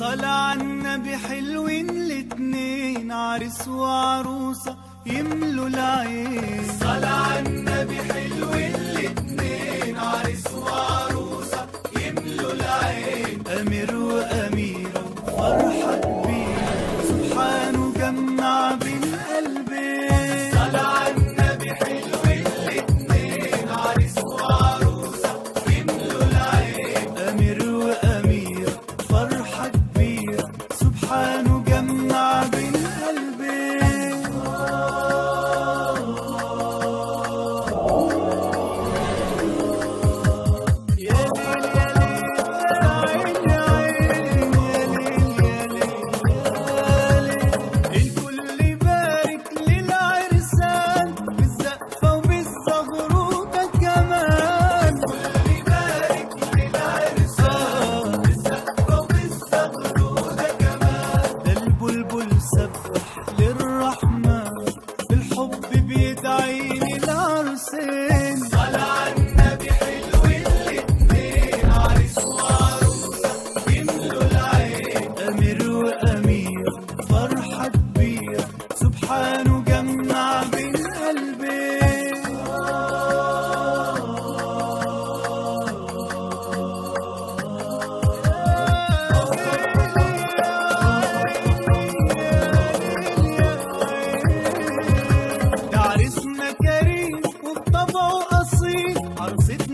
طلع النبي حلوين الاتنين عرس وعروسة يملوا العين طلع النبي حلوين الاتنين عرس وعروسة يملوا العين أمير وأميرة فرحة كبيرة سبحانه جمع بين قلبين طلع النبي حلوين الاتنين عرس وعروسة يملوا العين أمير وأميرة فرحة كبيرة سبحانه جمع بين قلبين يا ليل يا ليل يا عين يا عين يا ليل يا ليل يا ليل الكل بارك للعرسان بالزقفة وبالزغروطة كمان الكل بارك للعرسان بالزقفة وبالزغروطة كمان ده البلبل سبح للرحمن بالحب بيدعي للعرسين طلع النبي حلو الاتنين عرس وعروسة يملوا العين أمير وأمير فرحة كبيرة سبحانه جمع بين قلبين ده عرسنا كريم وبطبعه أصيل عروستنا